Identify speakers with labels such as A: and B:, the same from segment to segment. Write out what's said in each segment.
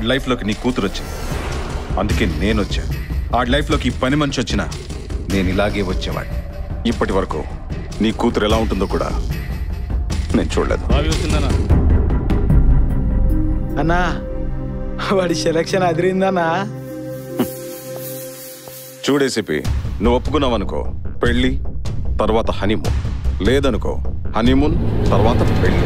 A: ఆడి లైఫ్లోకి నీ కూతురు వచ్చింది అందుకే నేను వచ్చా ఆడి లైఫ్లోకి ఈ పని మనిషి వచ్చినా నేను ఇలాగే వచ్చేవాడిని ఇప్పటి వరకు నీ కూతురు ఎలా ఉంటుందో కూడా నేను చూడలేదు
B: అన్నా వాడి సెలక్షన్ అదిరిందన్నా
A: చూడేసిపి నువ్వు ఒప్పుకున్నావనుకో పెళ్ళి తర్వాత హనీమూన్ లేదనుకో హనీమూన్ తర్వాత పెళ్ళి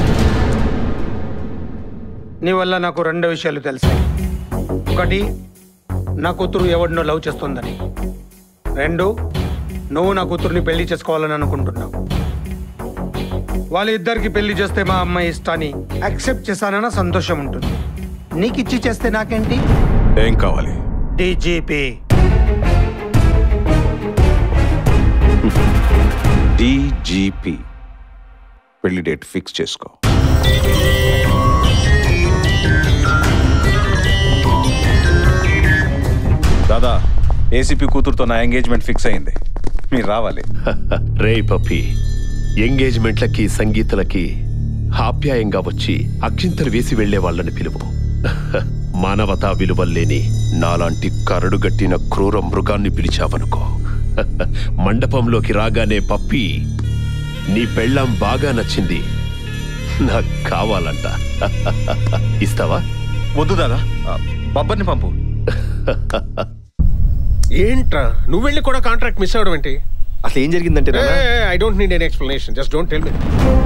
B: నీ వల్ల నాకు రెండు విషయాలు తెలిసాయి ఒకటి నా కూతురు ఎవడినో లవ్ చేస్తుందని రెండు నువ్వు నా కూతుర్ని పెళ్లి చేసుకోవాలని అనుకుంటున్నావు వాళ్ళిద్దరికి పెళ్లి చేస్తే మా అమ్మాయి ఇష్టాన్ని యాక్సెప్ట్ చేశానన్న సంతోషం ఉంటుంది నీకు ఇచ్చి చేస్తే నాకేంటి
A: ఏం కావాలి
B: డీజీపీ
A: డీజీపీ పెళ్లి డేట్ ఫిక్స్ చేసుకో దాదా ఏసీపీ కూతురుతో నా ఎంగేజ్మెంట్ ఫిక్స్ అయింది మీరు రావాలి
C: రే పప్పి ఎంగేజ్మెంట్లకి సంగీతలకి ఆప్యాయంగా వచ్చి అక్షింతలు వేసి వెళ్లే వాళ్ళని పిలువు మానవతా విలువల్లేని నాలాంటి కరడుగట్టిన క్రూర మృగాన్ని పిలిచావనుకో మండపంలోకి రాగానే పప్పి నీ పెళ్ళాం బాగా నచ్చింది నాకు కావాలంట ఇస్తావా
A: వద్దు దాదా ఆ, బబ్బర్ని పంపు
D: ఏంట్రా నువ్వు వెళ్ళి కూడా కాంట్రాక్ట్ మిస్ అవడం ఏంటి
E: అసలు ఏం జరిగిందంటే నాన్న
D: I don't need an explanation just don't tell me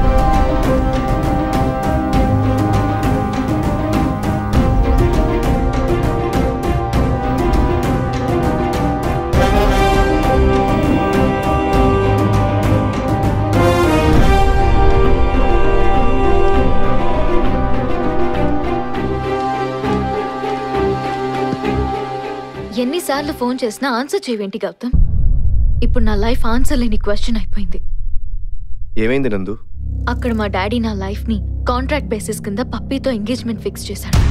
F: ఎన్నిసార్లు ఫోన్ చేసినా ఆన్సర్ చేయవేంటి గౌతమ్ ఇప్పుడు నా లైఫ్ ఆన్సర్ లేని క్వశ్చన్ అయిపోయింది
E: ఏమైంది నందు
F: అక్కడ మా డాడీ నా లైఫ్ ని కాంట్రాక్ట్ బేసిస్ కింద పప్పీతో ఎంగేజ్మెంట్ ఫిక్స్ చేశాడు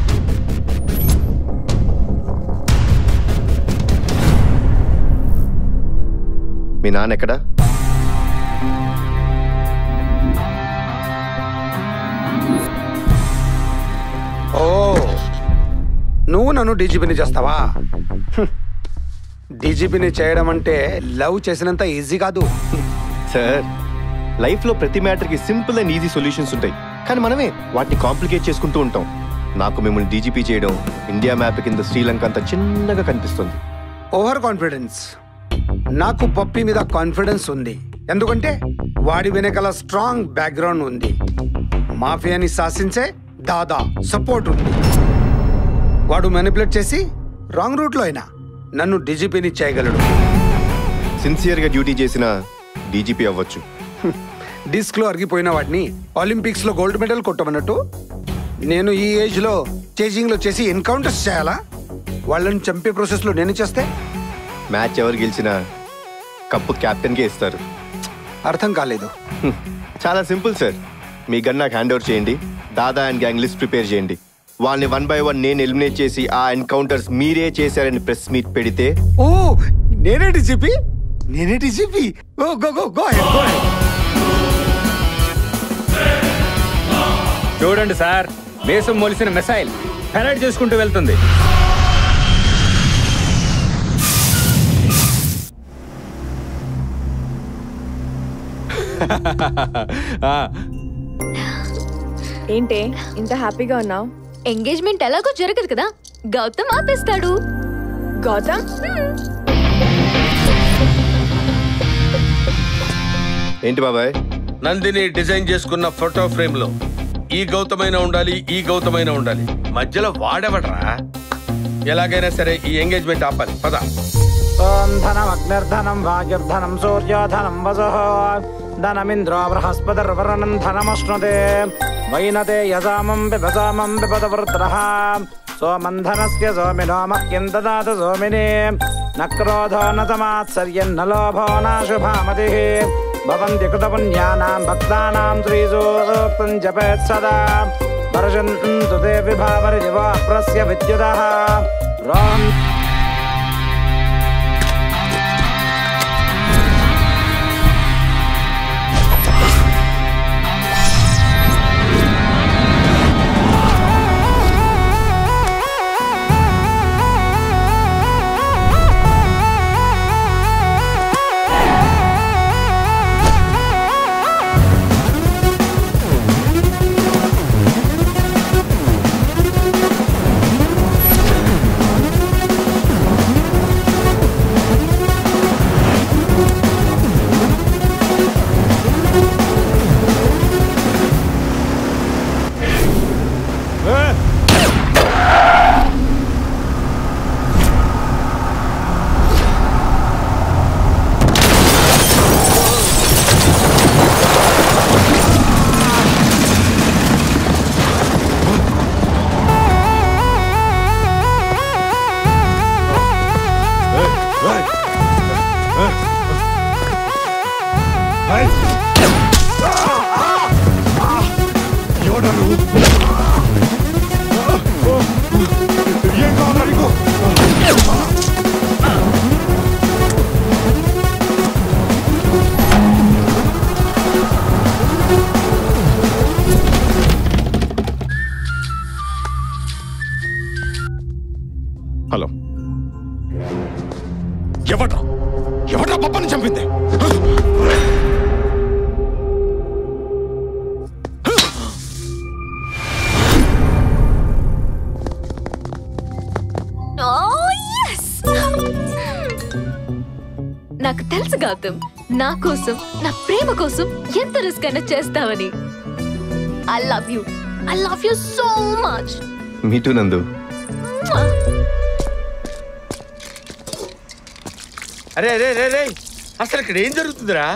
E: మీ నాన్న ఎక్కడా
B: ఓ నువ్వు నన్ను డీజీపీని చేస్తావా డీజీపీని చేయడం అంటే లవ్ చేసినంత ఈజీ కాదు
E: సార్ లైఫ్లో ప్రతి మ్యాటర్కి సింపుల్ అండ్ ఈజీ సొల్యూషన్స్ ఉంటాయి కానీ మనమే వాటిని కాంప్లికేట్ చేసుకుంటూ ఉంటాం నాకు మిమ్మల్ని డీజీపీ చేయడం ఇండియా మ్యాప్ కింద శ్రీలంక అంత చిన్నగా కనిపిస్తుంది
B: ఓవర్ కాన్ఫిడెన్స్ నాకు పప్పి మీద కాన్ఫిడెన్స్ ఉంది ఎందుకంటే వాడి వెనకాల స్ట్రాంగ్ బ్యాక్గ్రౌండ్ ఉంది మాఫియాని శాసించే దాదా సపోర్ట్ ఉంది వాడు మ్యానిపులేట్ చేసి రాంగ్ రూట్లో అయినా నన్ను డీజీపీని చేయగలడు
E: సిన్సియర్గా డ్యూటీ చేసిన డీజీపీ అవ్వచ్చు
B: డిస్క్ లో అరిగిపోయిన వాడిని ఒలింపిక్స్ లో గోల్డ్ మెడల్ కొట్టమన్నట్టు నేను ఈ ఏజ్ లో చేజింగ్ లో చేసి ఎన్కౌంటర్స్ చేయాలా వాళ్ళని చంపే ప్రాసెస్ లో నేను చేస్తే
E: మ్యాచ్ ఎవరు గెలిచినా కప్పు కెప్టెన్కే ఇస్తారు
B: అర్థం కాలేదు
E: హ్మ్. చాలా సింపుల్ సార్ మీ గన్ నాకు హ్యాండ్ ఓవర్ చేయండి దాదా అండ్ గ్యాంగ్ లిస్ట్ ప్రిపేర్ చేయండి వాళ్ళని వన్ బై వన్ నేను ఎలిమినేట్ చేసి ఆ ఎన్కౌంటర్స్ మీరే చేశారని ప్రెస్ మీట్ పెడితే
B: ఓ నేనే డీజీపీ నేనే డీజీపీ ఓ go go go ahead go ahead
G: చూడండి సార్ దేశం మొలిసిన మిసైల్ పెరడ్ చేసుకుంటూ వెళ్తుంది
H: ఏంటే ఇంత హ్యాపీగా ఉన్నావు
F: ఎంగేజ్మెంట్ ఎలాగో జరగదు కదా గౌతమ్ ఆపేస్తాడు
H: గౌతమ్
E: ఏంటి బాబాయ్
D: నందిని డిజైన్ చేసుకున్న ఫోటో ఫ్రేమ్ లో ఈ గౌతమైన ఉండాలి ఈ గౌతమైన ఉండాలి మధ్యలో వాడెవడరా ఎలాగైనా సరే ఈ ఎంగేజ్మెంట్ ఆపాలి పద
B: ఓం ధనం అగ్నిర్ధనం వాయుర్ధనం సూర్యోధనం వసుః ధనమింద్రో బృహస్పతిర్వరణం ధనమశ్నుతే వైనతే యజామం పిబసామం పిబత వృత్రః సోమంధనస్య సోమినో మహ్యం దదాతు సోమిని న క్రోధో న సమాత్సర్యం న లోభో నాశుభామతిः భవంతి కృతపుణ్యానాం భక్తానాం శ్రీసూక్తం జపేత్ సదా వర్షन्तు తే విభావరిదివో ప్రస్య విద్యుదः రోం
A: ఎవడా నువ్వు ఏం కావాలా నీకు హలో ఎవడ్రా ఎవడ్రా పప్పని చంపింది
F: నాకు తెలుసు గౌతమ్ నా కోసం నా ప్రేమ కోసం ఎంత రిస్క్ అయినా చేస్తావని I love you I love you so much
E: me too Nandu
D: అరే అరే అరే అరే అసలు ఇక్కడ ఏం జరుగుతుందిరా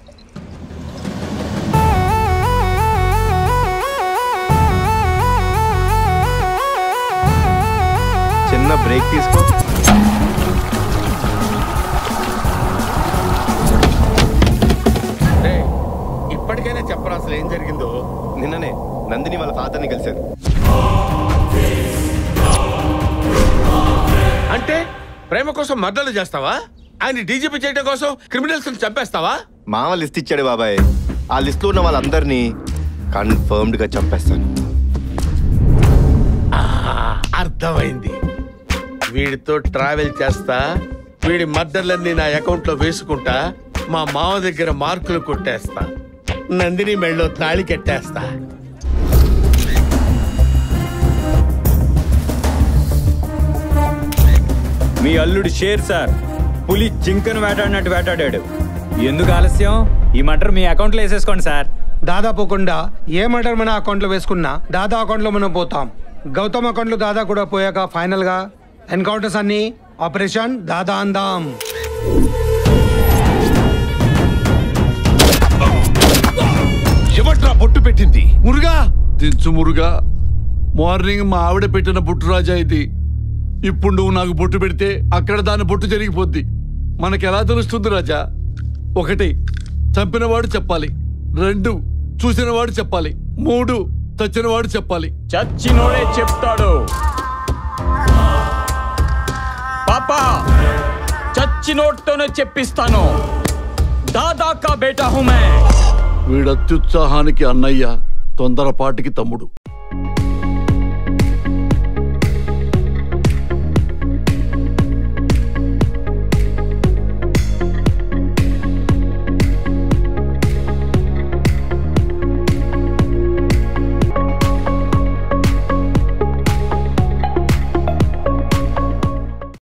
E: చిన్న బ్రేక్ తీసుకో
D: రేయ్, ఇప్పటికైనా చెప్పరా అసలు ఏం జరిగిందో
E: నిన్ననే నందిని వాళ్ళ ఫాదర్ని కలిశాను
D: అంటే ప్రేమ కోసం మర్డర్లు చేస్తావా ఆయన డీజీపీ చేయడం కోసం క్రిమినల్స్ చంపేస్తావా
E: మామ లిస్ట్ ఇచ్చాడు బాబాయ్ ఆ లిస్ట్ లో ఉన్న వాళ్ళందరినీ కన్ఫర్మ్డ్ గా చంపేస్తాను
D: ఆ, అర్థమైంది వీడితో ట్రావెల్ చేస్తా వీడి మర్డర్లన్నీ నా అకౌంట్ లో వేసుకుంటా మా మామ దగ్గర మార్కులు కొట్టేస్తా నందిని మెళ్ళో తాళి కట్టేస్తా
G: మీ అల్లుడు షేర్ సార్ పులి జింకను వేటాడినట్టు వేటాడాడు ఎందుకు ఆలస్యం ఈ మటర్ మీ అకౌంట్లో వేసేసుకోండి సార్
B: దాదాపోకుండా ఏ మర్డర్ మన అకౌంట్లో వేసుకున్నా దాదా అకౌంట్లో మనం పోతాం గౌతమ్ అకౌంట్లో దాదా కూడా పోయాక ఫైనల్ గా ఎన్కౌంటర్స్ అన్ని ఆపరేషన్ దాదా అందాం
A: ఎవట్రా బొట్టు పెట్టింది
I: మురుగా దించు మురుగా మార్నింగ్ మా ఆవిడ పెట్టిన బొట్టు రాజా ఇది ఇప్పుడు నువ్వు నాకు బొట్టు పెడితే అక్కడ దాని బొట్టు జరిగిపోద్ది మనకెలా తెలుస్తుంది రాజా ఒకటి చంపినవాడు చెప్పాలి రెండు చూసినవాడు చెప్పాలి మూడు చచ్చినవాడు చెప్పాలి
G: చచ్చినోడే చెప్తాడు పాపా చచ్చినోడ్తోనే చెప్పిస్తాను దాదా కా బేటా హూ మే
I: వీడత్యుత్సాహానికి అన్నయ్య తొందరపాటికి తమ్ముడు